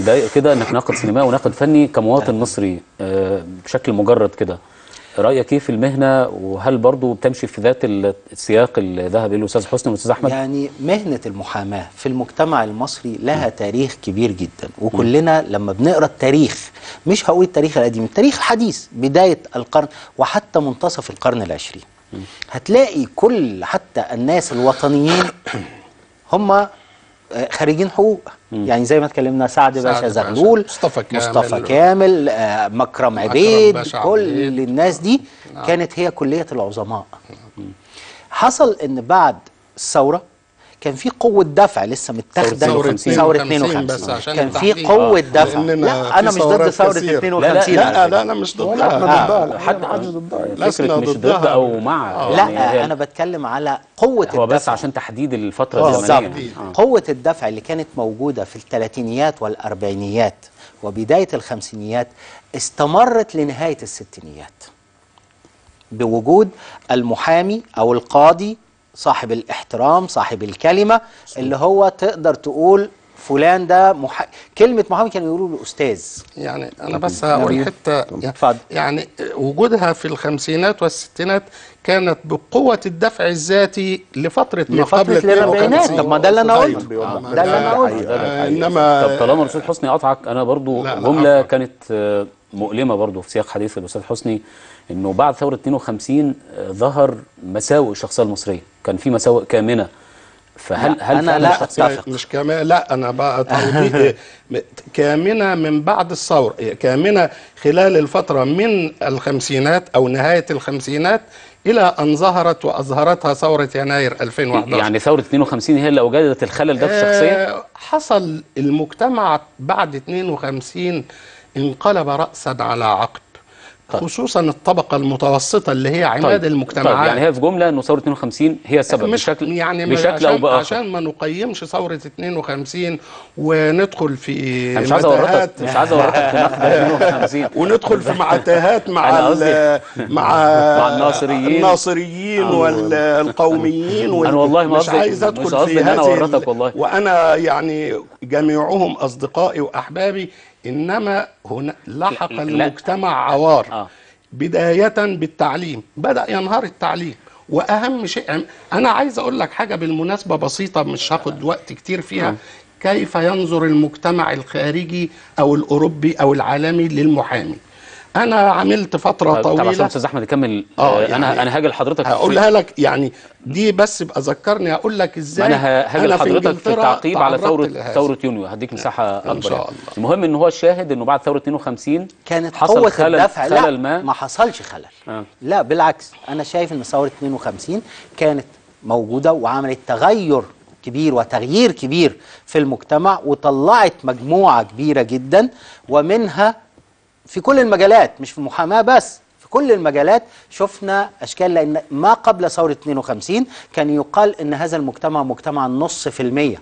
ده كده انك ناقد سينمائي وناقد فني كمواطن مصري آه، بشكل مجرد كده رايك ايه في المهنه وهل برضو بتمشي في ذات السياق اللي ذهب اليه الاستاذ حسني والاستاذ احمد يعني مهنة المحاماة في المجتمع المصري لها تاريخ كبير جدا وكلنا لما بنقرا التاريخ مش هقول التاريخ القديم التاريخ الحديث بداية القرن وحتى منتصف القرن العشرين هتلاقي كل حتى الناس الوطنيين هم آه، خريجين حقوق يعني زي ما اتكلمنا سعد سعد باشا باشا، زغلول مصطفى كامل. مصطفى كامل آه، مكرم عبيد باشا كل عبيد. الناس دي كانت هي كلية العظماء حصل ان بعد الثوره كان في قوه دفع لسه متاخده ثورة ثوره 52 52 بس عشان كان في التحديد. قوه آه، دفع لأننا لا انا في مش ضد ثورات ثوره كثير. 52 لا، على لا فكرة. لا انا مش ولا ضدها احنا آه. ضدها حد حد ضدها فكره لسنا مش ضد ضدها. او مع آه. لا يعني هي- انا بتكلم على قوه هو بس الدفع عشان تحديد الفتره آه، الزمنيه بالظبط آه. قوة الدفع اللي كانت موجودة في الثلاثينيات والأربعينيات وبداية الخمسينيات استمرت لنهاية الستينيات بوجود المحامي أو القاضي صاحب الاحترام صاحب الكلمة اللي هو تقدر تقول فلان ده مح... كلمة محامي كانوا يقولوا له أستاذ يعني انا بس هقول حته اتفضل. يعني وجودها في الخمسينات والستينات كانت بقوه الدفع الذاتي لفتره ما لفترة قبل الأربعينات 52. طب ما ده اللي أنا طيب. قلته بيوضح آه، ده اللي أنا ده- قلته آه، انما طب طالما الاستاذ حسني قطعك انا برضو لا، لا، جمله عفواً. كانت آه، مؤلمه برضو في سياق حديث الاستاذ حسني انه بعد ثوره 52 آه، ظهر مساوئ الشخصيه المصريه كان في مساوئ كامنه فهل لا، هل أنا فعلا لا الشخصية- أتفق. مش كمان لا انا بقى توضيح كامنه من بعد الثوره كامنه خلال الفتره من الخمسينات او نهايه الخمسينات الى ان ظهرت واظهرتها ثوره يناير 2011 يعني ثوره 52 هي اللي اوجدت الخلل ده في الشخصيه آه، حصل المجتمع بعد 52 انقلب رأسا على عقب خصوصا الطبقة المتوسطة اللي هي عماد المجتمعات طيب يعني هي في جمله انه ثوره 52 هي السبب مش بشكل يعني بشكل عشان او باخر عشان ما نقيمش ثورة 52 وندخل في انا مش عايز اورطك متاهات مش عايز اورطك في نقد 52 وندخل في معتاهات مع أنا ال- قصدي- مع مع الناصريين. الناصريين والقوميين وال- أنا والله ما مش قصدي- عايز مش ادخل قصدي في إن أنا هذه أورطك ال- والله. وانا يعني جميعهم اصدقائي واحبابي انما هنا لحق لا. المجتمع عوار آه. بداية بالتعليم بدأ ينهار التعليم وأهم شيء أنا عايز أقول لك حاجة بالمناسبة بسيطة مش هاخد وقت كتير فيها كيف ينظر المجتمع الخارجي أو الأوروبي أو العالمي للمحامي أنا عملت فترة طب عشان طويلة استاذ احمد يكمل آه، آه انا يعني انا هاجي لحضرتك في- هقولها لك يعني دي بس بقى ذكرني أقول لك ما إزاي انا ه- هاجي في لحضرتك في إنجلترا التعقيب على تعرضت ثوره لهذا. ثوره يونيو هديك مساحه اكبر شاء يعني. الله. المهم ان هو الشاهد انه بعد ثوره 52 كانت حصل قوة خلل الدفع خلل لا ما ما حصلش خلل آه. لا بالعكس أنا شايف إن ثورة 52 كانت موجودة وعملت تغير كبير وتغيير كبير في المجتمع وطلعت مجموعة كبيرة جدا ومنها في كل المجالات مش في المحاماة بس في كل المجالات شفنا أشكال لأن ما قبل ثورة 52 كان يقال إن هذا المجتمع مجتمع نص في المية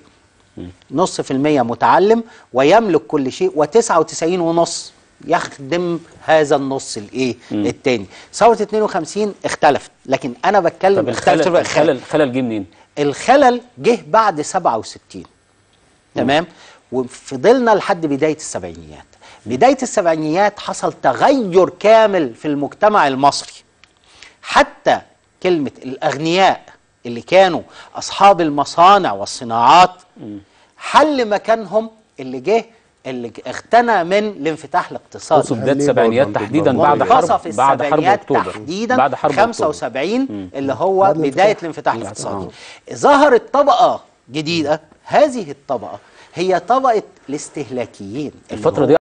نص في المية متعلم ويملك كل شيء وتسعة وتسعين ونص يخدم هذا النص الايه التاني ثورة 52 اختلفت لكن انا بتكلم طب اختلفت الخلل بقى الخلل الخلل جه منين؟ الخلل جه بعد 67 تمام وفضلنا لحد بداية السبعينيات بداية السبعينيات حصل تغير كامل في المجتمع المصري حتى كلمة الأغنياء اللي كانوا أصحاب المصانع والصناعات حل مكانهم اللي جه اللي ج- اغتنى من الانفتاح الاقتصادي تقصد بداية الليبر السبعينيات والمنطقة تحديدا والمنطقة. بعد حرب منتصف بعد حرب السبعينيات اكتوبر تحديدا بعد حرب اكتوبر 75 اللي هو بعد بدايه الانفتاح. الانفتاح الاقتصادي ظهرت طبقه جديده هذه الطبقه هي طبقه الاستهلاكيين اللي الفترة هو دي